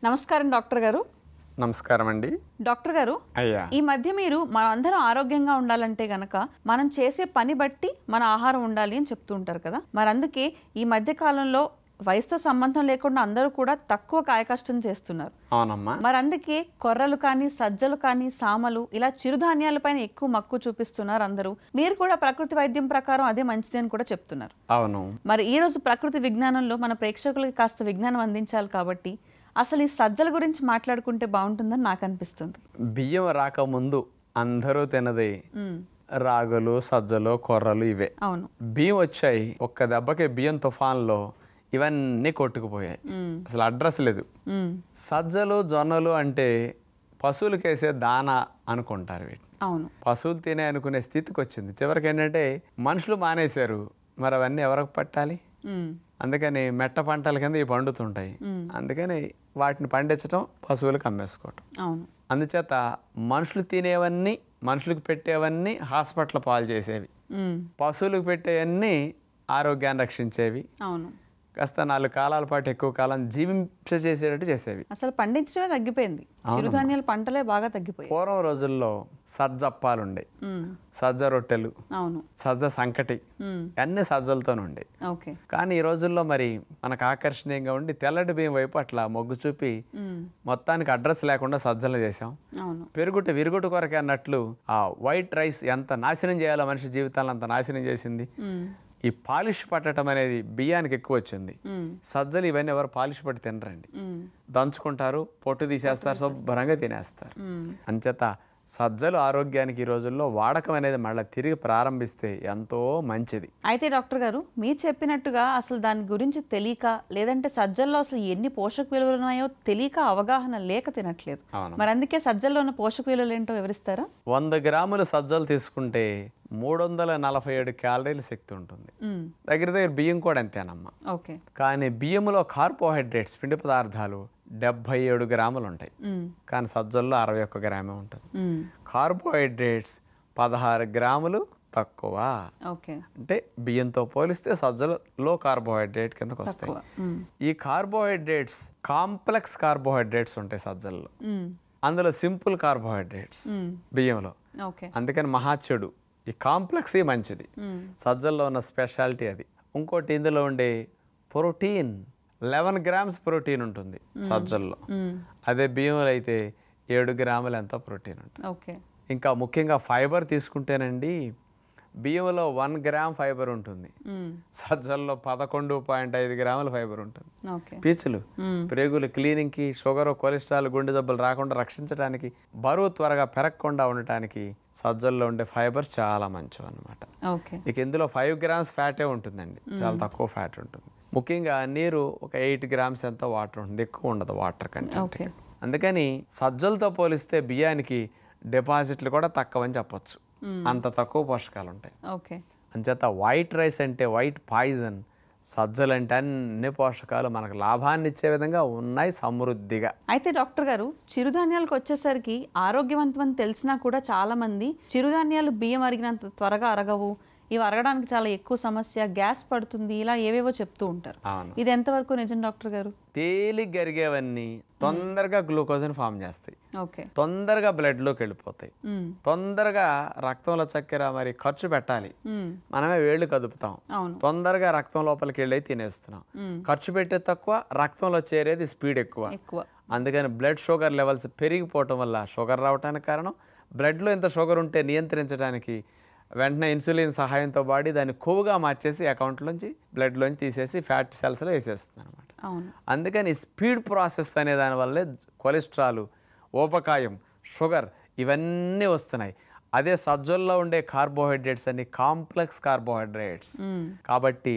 నమస్కారం డాక్టర్ గారు నమస్కారం అండి డాక్టర్ గారు అయ్యా ఈ మధ్య మీరు మనందరం ఆరోగ్యంగా ఉండాలంటే గనక మనం చేసే పని బట్టి మన ఆహారం ఉండాలి అని చెప్తూ ఉంటారు కదా మరి అందుకే ఈ మధ్య కాలంలో వయసుతో సంబంధం లేకుండా అందరూ కూడా తక్కువ కాయకష్టం చేస్తున్నారు అవునమ్మా మరి అందుకే కొర్రలు కానీ సజ్జలు కానీ సామలు ఇలా చిరుధాన్యాలపైన ఎక్కువ మక్కువ చూపిస్తున్నారు అందరూ మీరు కూడా ప్రకృతి వైద్యం ప్రకారం అదే మంచిది అని కూడా చెప్తున్నారు అవును మరి ఈ రోజు ప్రకృతి విజ్ఞానంలో మన ప్రేక్షకులకి కాస్త విజ్ఞానం అందించాలి కాబట్టి అసలు ఈ సజ్జల గురించి మాట్లాడుకుంటే బాగుంటుందని నాకు అనిపిస్తుంది బియ్యం రాకముందు అందరూ తినది ఉమ్, రాగులు సజ్జలు కొర్రలు ఇవే అవును బియ్యం వచ్చాయి ఒక్క దెబ్బకి బియ్యం తుఫాన్లో ఇవన్నీ కొట్టుకుపోయాయి ఉమ్, అసలు అడ్రస్ లేదు ఉమ్, సజ్జలు జొన్నలు అంటే పశువులకి వేసే దానా అనుకుంటారు వీటిని అవును పశువులు తినే అనుకునే స్థితికి వచ్చింది చివరికి ఏంటంటే మనుషులు మానేశారు మరి అవన్నీ ఎవరికి పట్టాలి ఉమ్, అందుకని మెట్ట పంటల కింద ఇవి పండుతుంటాయి అందుకని వాటిని పండించడం పశువులకు అమ్మేసుకోవటం అవును అందుచేత మనుషులు తినేవన్నీ మనుషులకు పెట్టేవన్నీ హాస్పిటల్ పాలు చేసేవి ఉమ్, పశువులకు పెట్టేవన్నీ ఆరోగ్యాన్ని రక్షించేవి అవును కాస్త నాలుగు కాలాల పాటు ఎక్కువ కాలం జీవింపచేసేటట్టు చేసేవి అసలు పండించడమే తగ్గిపోయింది చిరుధాన్యాల పంటలే బాగా తగ్గిపోయాయి పూర్వం రోజుల్లో సజ్జప్పాలు ఉండే ఉమ్, సజ్జ రొట్టెలు అవును సజ్జ సంకటి ఉమ్, అన్ని సజ్జలతోనే ఉండే ఓకే కానీ ఈ రోజుల్లో మరి మనకు ఆకర్షణీయంగా ఉండి తెల్లటి బియ్యం వైపు అట్లా మొగ్గు చూపి ఉమ్, మొత్తానికి అడ్రస్ లేకుండా సజ్జలు చేసాం అవును పెరుగుట విరుగుట కొరకే అన్నట్లు ఆ వైట్ రైస్ ఎంత నాశనం చేయాలో మనిషి జీవితాలను అంత నాశనం చేసింది ఉమ్, ఈ పాలిష్ పట్టడం అనేది బియ్యానికి ఎక్కువ వచ్చింది ఉమ్, సజ్జలు ఇవన్నీ ఎవరు పాలిష్ పట్టి తినరండి ఉమ్, దంచుకుంటారు పొట్టు తీసేస్తారు శుభ్రంగా తినేస్తారు ఉమ్, అంచేత సజ్జలు ఆరోగ్యానికి ఈ రోజుల్లో వాడకం అనేది మళ్ళీ తిరిగి ప్రారంభిస్తే ఎంతో మంచిది అయితే డాక్టర్ గారు మీరు చెప్పినట్టుగా అసలు దాని గురించి తెలియక లేదంటే సజ్జల్లో అసలు ఎన్ని పోషక విలువలు ఉన్నాయో తెలియక అవగాహన లేక తినట్లేదు అవును మరి అందుకే సజ్జల్లో ఉన్న పోషక విలువలు ఏంటో వివరిస్తారా వంద గ్రాముల సజ్జలు తీసుకుంటే మూడు వందల నలభై ఏడు క్యాలరీల శక్తి ఉంటుంది ఉమ్, దగ్గర దగ్గర బియ్యం కూడా అంతేనమ్మా ఓకే కానీ బియ్యంలో కార్బోహైడ్రేట్స్ పిండి పదార్థాలు డెబ్భై ఏడు గ్రాములు ఉంటాయి ఉమ్, కానీ సజ్జల్లో అరవై ఒక్క గ్రామే ఉంటుంది ఉమ్, కార్బోహైడ్రేట్స్ పదహారు గ్రాములు తక్కువ ఓకే అంటే బియ్యంతో పోలిస్తే సజ్జలు లో కార్బోహైడ్రేట్ కిందకు వస్తాయి తక్కువ ఉమ్, ఈ కార్బోహైడ్రేట్స్ కాంప్లెక్స్ కార్బోహైడ్రేట్స్ ఉంటాయి సజ్జల్లో ఉమ్, అందులో సింపుల్ కార్బోహైడ్రేట్స్ ఉమ్, బియ్యంలో ఓకే అందుకని మహాచెడు ఈ కాంప్లెక్స్ ఈ మంచిది ఉమ్, సజ్జల్లో ఉన్న స్పెషాలిటీ అది ఇంకోటి ఇందులో ఉండే ప్రోటీన్ లెవెన్ గ్రామ్స్ ప్రోటీన్ ఉంటుంది సజ్జల్లో ఉమ్, అదే బియ్యంలో అయితే ఏడు గ్రాములు ఎంతో ప్రోటీన్ ఉంటుంది ఓకే ఇంకా ముఖ్యంగా ఫైబర్ తీసుకుంటేనండి బియ్యంలో వన్ గ్రామ్ ఫైబర్ ఉంటుంది ఉమ్, సజ్జల్లో పదకొండు పాయింట్ ఐదు గ్రాముల ఫైబర్ ఉంటుంది ఓకే పీచులు ఉమ్, ప్రేగులు క్లీనింగ్కి షుగర్ కొలెస్ట్రాల్ గుండె జబ్బులు రాకుండా రక్షించడానికి బరువు త్వరగా పెరగకుండా ఉండటానికి సజ్జల్లో ఉండే ఫైబర్స్ చాలా మంచివి అన్నమాట ఓకే ఇక ఇందులో ఫైవ్ గ్రామ్స్ ఫ్యాటే ఉంటుందండి చాలా తక్కువ ఫ్యాట్ ఉంటుంది ముఖ్యంగా నీరు ఒక ఎయిట్ గ్రామ్స్ ఎంతో వాటర్ ఉంటుంది ఎక్కువ ఉండదు వాటర్ కంటే ఓకే అందుకని సజ్జలతో పోలిస్తే బియ్యానికి డిపాజిట్లు కూడా తక్కువ అని చెప్పొచ్చు అంత తక్కువ పోషకాలు ఉంటాయి ఓకే అంచేత వైట్ రైస్ అంటే వైట్ పాయిజన్ సజ్జలు అంటే అన్ని పోషకాలు మనకు లాభాన్ని ఇచ్చే విధంగా ఉన్నాయి సమృద్ధిగా అయితే డాక్టర్ గారు చిరుధాన్యాలకు వచ్చేసరికి ఆరోగ్యవంతం అని తెలిసినా కూడా చాలా మంది చిరుధాన్యాలు బియ్యం అరిగినంత త్వరగా అరగవు ఇవి అరగడానికి చాలా ఎక్కువ సమస్య గ్యాస్ పడుతుంది ఇలా ఏవేవో చెప్తూ ఉంటారు అవును ఇది ఎంతవరకు నిజం డాక్టర్ గారు తేలిగ్గా గరిగేవన్నీ తొందరగా గ్లూకోజ్ని ఫామ్ చేస్తాయి ఓకే తొందరగా బ్లడ్లోకి వెళ్ళిపోతాయి ఉమ్, తొందరగా రక్తంలో చక్కెర మరి ఖర్చు పెట్టాలి ఉమ్, మనమే వేళ్ళు కదుపుతాం అవును తొందరగా రక్తం లోపలికి వెళ్ళి తినేస్తున్నాం ఉమ్, ఖర్చు పెట్టేది తక్కువ రక్తంలో చేరేది స్పీడ్ ఎక్కువ ఎక్కువ అందుకని బ్లడ్ షుగర్ లెవెల్స్ పెరిగిపోవటం వల్ల షుగర్ రావడానికి కారణం బ్లడ్లో ఎంత షుగర్ ఉంటే నియంత్రించడానికి వెంటనే ఇన్సులిన్ సహాయంతో బాడీ దాన్ని కొవ్వుగా మార్చేసి అకౌంట్లోంచి బ్లడ్లోంచి తీసేసి ఫ్యాట్ సెల్స్లో వేసేస్తుంది అనమాట అవును అందుకని స్పీడ్ ప్రాసెస్ అనే దానివల్లే కొలెస్ట్రాల్ ఊబకాయం షుగర్ ఇవన్నీ వస్తున్నాయి అదే సజ్జల్లో ఉండే కార్బోహైడ్రేట్స్ అన్ని కాంప్లెక్స్ కార్బోహైడ్రేట్స్ ఉమ్, కాబట్టి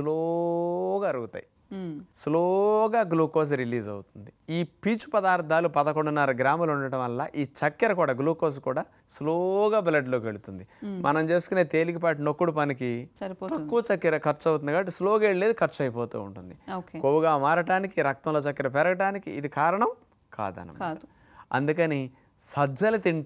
స్లోగా అరుగుతాయి ఉమ్, స్లోగా గ్లూకోజ్ రిలీజ్ అవుతుంది ఈ పీచు పదార్థాలు పదకొండున్నర గ్రాములు ఉండటం వల్ల ఈ చక్కెర కూడా గ్లూకోజ్ కూడా స్లోగా బ్లడ్లోకి వెళుతుంది మనం చేసుకునే తేలికపాటి నొక్కుడు పనికి సరిపోతుంది తక్కువ చక్కెర ఖర్చు అవుతుంది కాబట్టి స్లోగా వెళ్ళేది ఖర్చు అయిపోతూ ఉంటుంది ఓకే కొవ్వుగా మారటానికి రక్తంలో చక్కెర పెరగటానికి ఇది కారణం కాదనమాట కాదు అందుకని సజ్జలు తింటే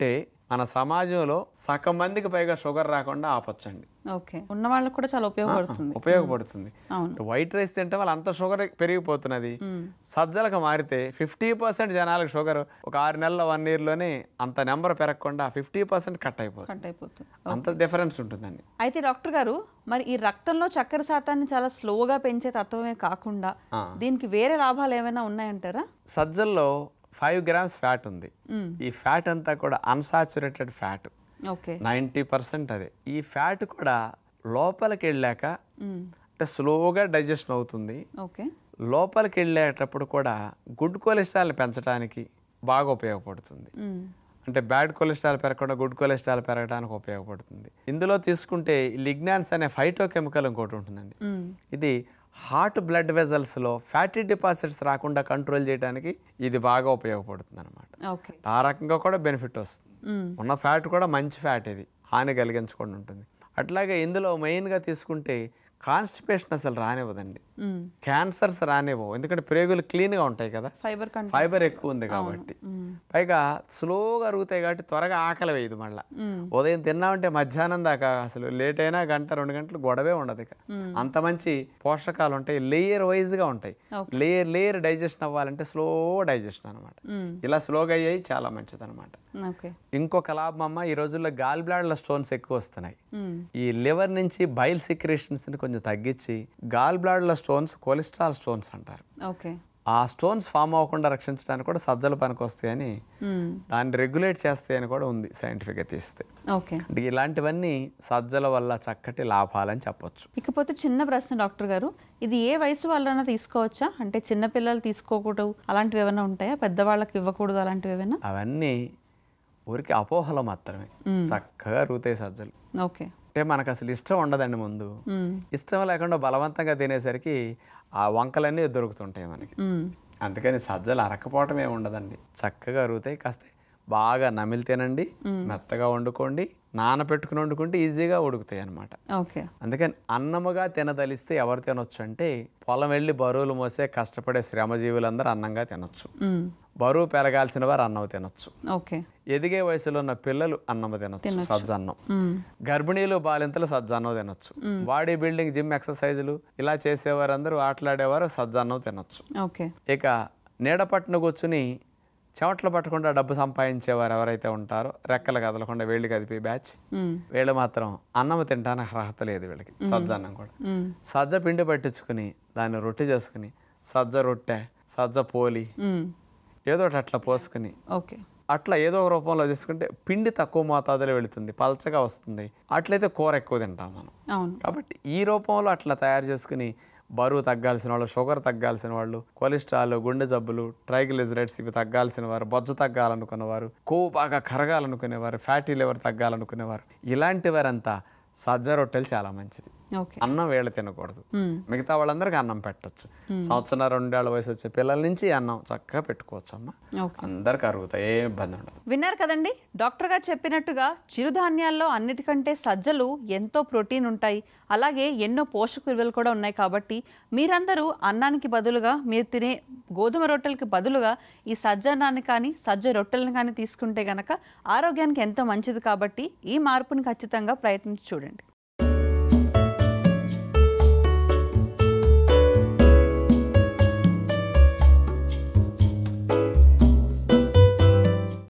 మన సమాజంలో సగం మందికి పైగా షుగర్ రాకుండా ఆపొచ్చండి ఓకే ఉన్న వాళ్ళకి కూడా చాలా ఉపయోగపడుతుంది ఉపయోగపడుతుంది అవును వైట్ రైస్ తింటే వాళ్ళు అంత షుగర్ పెరిగిపోతున్నది సజ్జలకు మారితే ఫిఫ్టీ పర్సెంట్ జనాలకు షుగర్ ఒక ఆరు నెలల వన్ ఇయర్లోనే అంత నెంబర్ పెరగకుండా ఫిఫ్టీ పర్సెంట్ కట్ అయిపోతుంది కట్ అయిపోతుంది అంత డిఫరెన్స్ ఉంటుందండి అయితే డాక్టర్ గారు మరి ఈ రక్తంలో చక్కెర శాతాన్ని చాలా స్లోగా పెంచే తత్వమే కాకుండా ఆ. దీనికి వేరే లాభాలు ఏమైనా ఉన్నాయంటారా సజ్జల్లో ఫైవ్ గ్రామ్స్ ఫ్యాట్ ఉంది మ్మ్. ఈ ఫ్యాట్ అంతా కూడా unsaturated fat okay ninety percent అదే ఈ ఫ్యాట్ కూడా లోపలికి వెళ్ళాక మ్మ్. అంటే స్లోగా డైజెషన్ అవుతుంది ఓకే లోపలికి వెళ్ళేటప్పుడు కూడా గుడ్ కొలెస్ట్రాల్ని పెంచడానికి బాగా ఉపయోగపడుతుంది మ్మ్. అంటే బ్యాడ్ కొలెస్ట్రాల్ పెరగకుండా గుడ్ కొలెస్ట్రాల్ పెరగడానికి ఉపయోగపడుతుంది ఇందులో తీసుకుంటే లిగ్నాన్స్ అనే ఫైటో కెమికల్ ఇంకోటి ఉంటుందండి మ్మ్. ఇది హార్ట్ బ్లడ్ వెజల్స్లో ఫ్యాటీ డిపాజిట్స్ రాకుండా కంట్రోల్ చేయడానికి ఇది బాగా ఉపయోగపడుతుంది అనమాట ఓకే ఆ రకంగా కూడా బెనిఫిట్ వస్తుంది మ్మ్. ఉన్న ఫ్యాట్ కూడా మంచి ఫ్యాట్ ఇది హాని కలిగించకుండా ఉంటుంది అట్లాగే ఇందులో మెయిన్గా తీసుకుంటే కాన్స్టిపేషన్ అసలు రానివ్వదండి మ్మ్. క్యాన్సర్స్ రానివ్వవు ఎందుకంటే ప్రేగులు క్లీన్గా ఉంటాయి కదా ఫైబర్ కంట ఫైబర్ ఎక్కువ ఉంది కాబట్టి మ్మ్. పైగా స్లోగా అరుగుతాయి కాబట్టి త్వరగా ఆకలి వేయదు మళ్ళీ మ్మ్. ఉదయం తిన్నామంటే మధ్యాహ్నం దాకా అసలు లేట్ అయినా గంట రెండు గంటలు గొడవే ఉండదు ఇక అంత మంచి పోషకాలు ఉంటాయి లేయర్ వైజ్గా ఉంటాయి Okay. లేయర్ లేయర్ డైజెషన్ అవ్వాలంటే స్లో డైజెషన్ అనమాట మ్మ్. ఇలా స్లోగా అయ్యాయి చాలా మంచిది అనమాట ఓకే ఇంకొక లాభం అమ్మ ఈ రోజుల్లో గాల్ బ్లాడ్ల స్టోన్స్ ఎక్కువ వస్తున్నాయి మ్మ్. ఈ లివర్ నుంచి బైల్ సిక్రేషన్స్ని కొంచెం తగ్గించి గాల్ బ్లాడ్ల స్టోన్స్ కొలెస్ట్రాల్ స్టోన్స్ అంటారు ఓకే ఆ స్టోన్స్ ఫామ్ అవ్వకుండా రక్షించడానికి కూడా సజ్జలు పనికొస్తాయని మ్మ్. దాన్ని రెగ్యులేట్ చేస్తాయని కూడా ఉంది సైంటిఫిక్గా తీస్తే ఓకే అంటే ఇలాంటివన్నీ సజ్జల వల్ల చక్కటి లాభాలని చెప్పొచ్చు ఇకపోతే చిన్న ప్రశ్న డాక్టర్ గారు ఇది ఏ వయసు వాళ్ళైనా తీసుకోవచ్చా అంటే చిన్న పిల్లలు తీసుకోకూడదు అలాంటివి ఏమైనా ఉంటాయా పెద్దవాళ్ళకి ఇవ్వకూడదు అలాంటివి ఏమైనా అవన్నీ ఊరికి అపోహలు మాత్రమే చక్కగా రూతాయి సజ్జలు ఓకే అంటే మనకు అసలు ఇష్టం ఉండదండి ముందు మ్మ్. ఇష్టం లేకుండా బలవంతంగా తినేసరికి ఆ వంకలన్నీ దొరుకుతుంటాయి మనకి మ్మ్. అందుకని సజ్జలు అరకపోవటం ఏమి ఉండదండి చక్కగా అరుగుతాయి కాస్త బాగా నమిలి తినండి మెత్తగా వండుకోండి నానబెట్టుకుని వండుకుంటే ఈజీగా ఉడుకుతాయి అన్నమాట ఓకే అందుకని అన్నముగా తినదలిస్తే ఎవరు తినొచ్చు అంటే పొలం వెళ్ళి బరువులు మోసే కష్టపడే శ్రమజీవులందరూ అన్నంగా తినొచ్చు మ్మ్. బరువు పెరగాల్సిన వారు అన్నం తినొచ్చు ఓకే ఎదిగే వయసులో ఉన్న పిల్లలు అన్నం తినొచ్చు సజ్జన్నం మ్మ్. గర్భిణీలు బాలింతలు సజ్జన్నం తినొచ్చు బాడీ బిల్డింగ్ జిమ్ ఎక్సర్సైజులు ఇలా చేసేవారందరూ ఆటలాడేవారు సజ్జన్నం తినొచ్చు ఓకే ఇక నీడ పట్టున కూర్చుని చెమటలు పట్టకుండా డబ్బు సంపాదించేవారు ఎవరైతే ఉంటారో రెక్కలు కదలకుండా వేళ్ళు కదిపి బ్యాచ్ మ్మ్. వీళ్ళు మాత్రం అన్నం తింటానికి అర్హత లేదు వీళ్ళకి సజ్జ అన్నం కూడా మ్మ్. సజ్జ పిండి పట్టించుకుని దాన్ని రొట్టె చేసుకుని సజ్జ రొట్టె సజ్జ పోలి మ్మ్. ఏదో ఒకటి అట్లా పోసుకుని ఓకే అట్లా ఏదో ఒక రూపంలో చేసుకుంటే పిండి తక్కువ మోతాదులో వెళుతుంది పలచగా వస్తుంది అట్లయితే కూర ఎక్కువ తింటాం మనం అవును కాబట్టి ఈ రూపంలో అట్లా తయారు చేసుకుని బరువు తగ్గాల్సిన వాళ్ళు షుగర్ తగ్గాల్సిన వాళ్ళు కొలెస్ట్రాల్ గుండె జబ్బులు ట్రైగ్లిజరైడ్స్ ఇవి తగ్గాల్సిన వారు బొజ్జు తగ్గాలనుకునేవారు కొవ్వు బాగా కరగాలనుకునేవారు ఫ్యాటీ లివర్ తగ్గాలనుకునేవారు ఇలాంటి వారంతా సజ్జ రొట్టెలు చాలా మంచిది ఓకే అన్నం వేళ తినకూడదు మ్మ్. మిగతా వాళ్ళందరికీ అన్నం పెట్టొచ్చు సంవత్సరం రెండేళ్ల వయసు వచ్చే పిల్లల నుంచి అన్నం చక్కగా పెట్టుకోవచ్చు అమ్మ ఓకే అందరికి అరుగుతాయి ఏ ఇబ్బంది ఉండదు విన్నారు కదండి డాక్టర్ గారు చెప్పినట్టుగా చిరుధాన్యాల్లో అన్నిటికంటే సజ్జలు ఎంతో ప్రోటీన్ ఉంటాయి అలాగే ఎన్నో పోషక విలువలు కూడా ఉన్నాయి కాబట్టి మీరందరూ అన్నానికి బదులుగా మీరు తినే గోధుమ రొట్టెలకి బదులుగా ఈ సజ్జ అన్నాన్ని కానీ సజ్జ రొట్టెలను కానీ తీసుకుంటే గనక ఆరోగ్యానికి ఎంతో మంచిది కాబట్టి ఈ మార్పుని ఖచ్చితంగా ప్రయత్నించి చూడండి